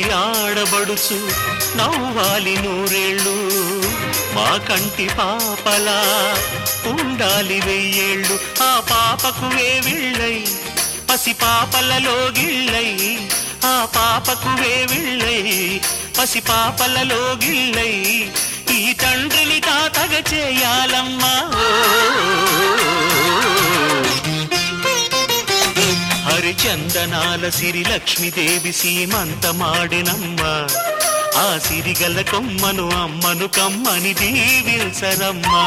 ఆడబడుచు నవ్వాలి నూరేళ్ళు మా కంటి పాపలా ఉండాలి వెయ్యేళ్ళు ఆ పాపకు వేవిళ్ళై పసి పాపలలో గిళ్ళై ఆ పాపకు వేవిళ్ళై పసి పాపలలో గిళ్ళై ఈ తండ్రిని తాతగ చేయాలమ్మా హరిచందనాల సిరి లక్ష్మీదేవి సీమంతమాడినమ్మ ఆ సిరిగల కొమ్మను అమ్మను కమ్మని దీవిల్సరమ్మా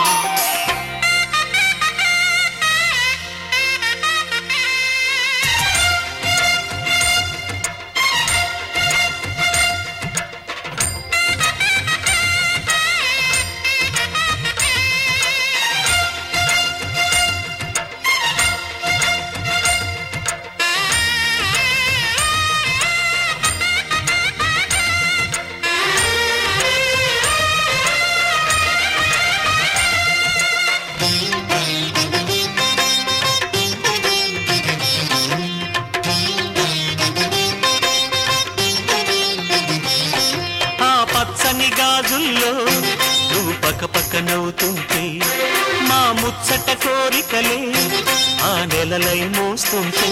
ఆ పచ్చని గాజుల్లో నువ్వు పక్క పక్క నవ్వుతుంటే మా ముచ్చట కోరికలే ఆ నెలలై మోస్తుంటే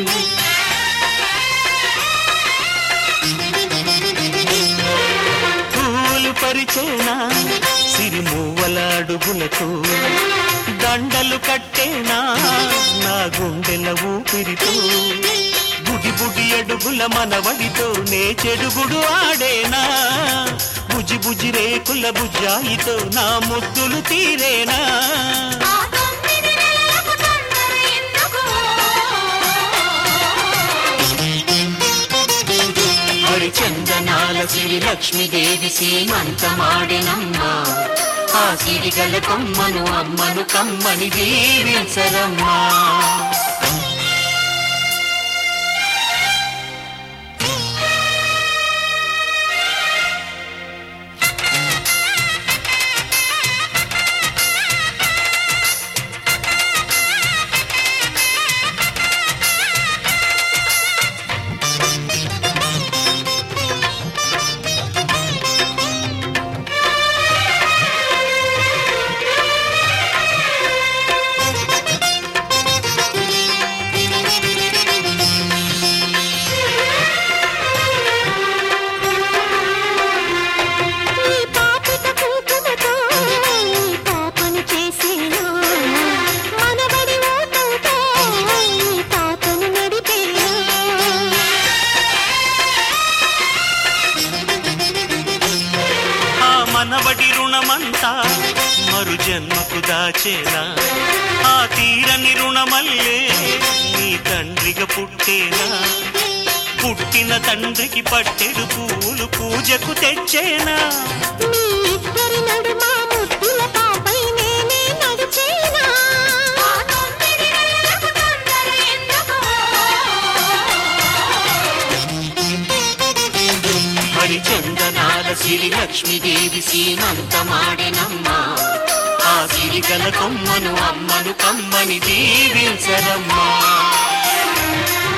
పూలు పరిచేనా సిరిమూవల అడుగులకు దండలు కట్టేనా నా గుండెల ఊపిరితో బుడి బుడి అడుగుల మనవడితో నే చెడుగుడు ఆడేనా బుజి బుజి రేకుల బుజ్జాయితో నా ముద్దులు తీరేనా ఆ తొమ్మిది నెలలకు తొందర ఎందుకు హరిచందనాల సిరి లక్ష్మీదేవి సీమంతమాడినమ్మ ఆ సిరిగల కొమ్మను అమ్మను కమ్మని దీవించరమ్మా ఈ పాపిట కుంకుమతో ఈ పాపను చేసేనా మనబడి ఓటంతో ఈ పాపను నడిపేనా ఆ మనవడి రుణమంతా మరు జన్మకు దాచేనా ఆ తీరని రుణమల్లే నీ తండ్రిగా పుట్టేనా పుట్టిన తండ్రికి పట్టెడు పూలు పూజకు తెచ్చేనా మీ ఇద్దరి నడుమ ముద్దుల పాపై నేనే నడిచేనా ఆ తొమ్మిది నెలలకు తొందర ఎందుకు హరిచందనాల సిరి లక్ష్మీదేవి సీమంతమాడినమ్మ ఆ సిరిగల కొమ్మను అమ్మను కమ్మని దీవించరమ్మా